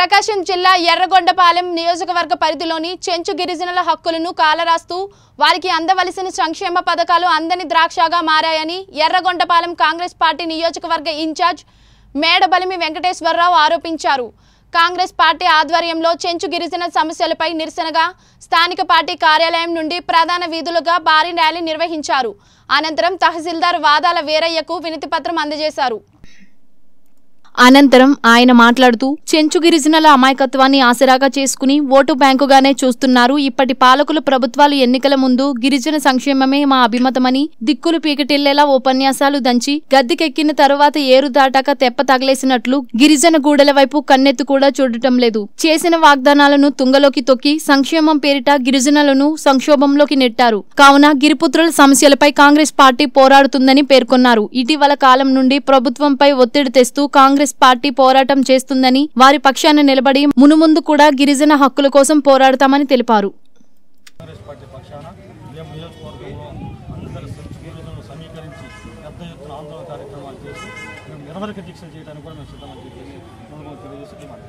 ప్రకాశం జిల్లా ఎర్రగొండపాలెం నియోజకవర్గ పరిధిలోని చెంచు గిరిజనుల హక్కులను కాలరాస్తూ వారికి అందవలసిన సంక్షేమ పథకాలు అందని ద్రాక్షగా మారాయని ఎర్రగొండపాలెం కాంగ్రెస్ పార్టీ నియోజకవర్గ ఇన్ఛార్జ్ మేడబలిమి వెంకటేశ్వరరావు ఆరోపించారు కాంగ్రెస్ పార్టీ ఆధ్వర్యంలో చెంచు గిరిజన సమస్యలపై నిరసనగా స్థానిక పార్టీ కార్యాలయం నుండి ప్రధాన వీధులుగా భారీ ర్యాలీ నిర్వహించారు అనంతరం తహసీల్దార్ వాదాల వీరయ్యకు వినతిపత్రం అందజేశారు అనంతరం ఆయన మాట్లాడుతూ చెంచు గిరిజనుల అమాయకత్వాన్ని ఆసరాగా చేసుకుని ఓటు బ్యాంకుగానే చూస్తున్నారు ఇప్పటి పాలకులు ప్రభుత్వాలు ఎన్నికల ముందు గిరిజన సంక్షేమమే మా అభిమతమని దిక్కులు పీకటిల్లేలా ఉపన్యాసాలు దంచి గద్దెకెక్కిన తరువాత ఏరు దాటాక తెప్ప తగిలేసినట్లు గిరిజన గూడెల వైపు కన్నెత్తు కూడా చూడటం లేదు చేసిన వాగ్దానాలను తుంగలోకి తొక్కి సంక్షేమం పేరిట గిరిజనులను సంక్షోభంలోకి నెట్టారు కావున గిరిపుత్రుల సమస్యలపై కాంగ్రెస్ పార్టీ పోరాడుతుందని పేర్కొన్నారు ఇటీవల కాలం నుండి ప్రభుత్వంపై ఒత్తిడి తెస్తూ కాంగ్రెస్ పార్టీ పోరాటం చేస్తుందని వారి పక్షాన నిలబడి మునుముందు కూడా గిరిజన హక్కుల కోసం పోరాడతామని తెలిపారు కాంగ్రెస్ పార్టీ పక్షాన మేము నియోజకవర్గంలో అందరి సభ్యులను సమీకరించి పెద్ద ఎత్తున ఆందోళన కార్యక్రమాలు చేసి మేము నిరవధిక దీక్ష చేయడానికి కూడా మేము సిద్ధమని చెప్పేసి ముందు తెలియజేసి డిమాండ్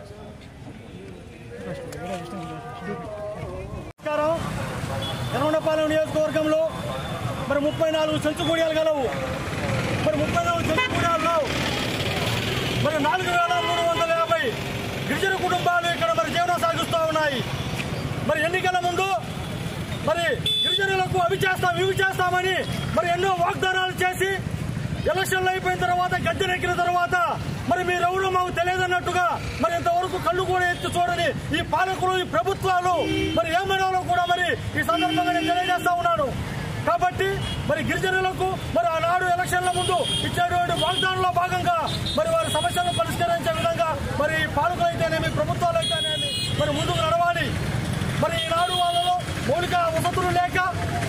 చేస్తాం ఎర్రగొండపాలెం నియోజకవర్గంలో మరి ముప్పై నాలుగు చెంచు గుడియాలు గలవు మరి ముప్పై నాలుగు చెంచు గుడియాల్లో మరి నాలుగు వేల మూడు వందల యాభై గిరిజన కుటుంబాలు ఇక్కడ మరి జీవనం సాగిస్తూ ఉన్నాయి మరి ఎన్నికల ముందు మరి గిరిజనులకు అవి చేస్తాం ఇవి చేస్తామని మరి ఎన్నో వాగ్దానాలు చేసి ఎలక్షన్లు అయిపోయిన తర్వాత గద్దెనెక్కిన తర్వాత మరి మీరెవరో మాకు తెలియదన్నట్టుగా మరి ఇంతవరకు కళ్ళు కూడా ఎత్తి చూడని ఈ పాలకులు ఈ ప్రభుత్వాలు మరి ఏమనాలో కూడా మరి ఈ సందర్భంగా నేను తెలియజేస్తా ఉన్నాను కాబట్టి మరి గిరిజనులకు మరి ఆనాడు ఎలక్షన్ల ముందు ఇచ్చేటువంటి వాగ్దానంలో భాగంగా మరి వారి సమస్యలను పరిష్కరించే విధంగా మరి పాలకులు అయితేనేమి ప్రభుత్వాలు అయితేనేమి మరి ముందుకు నడవాలి మరి ఈనాడు వాళ్ళలో మౌలిక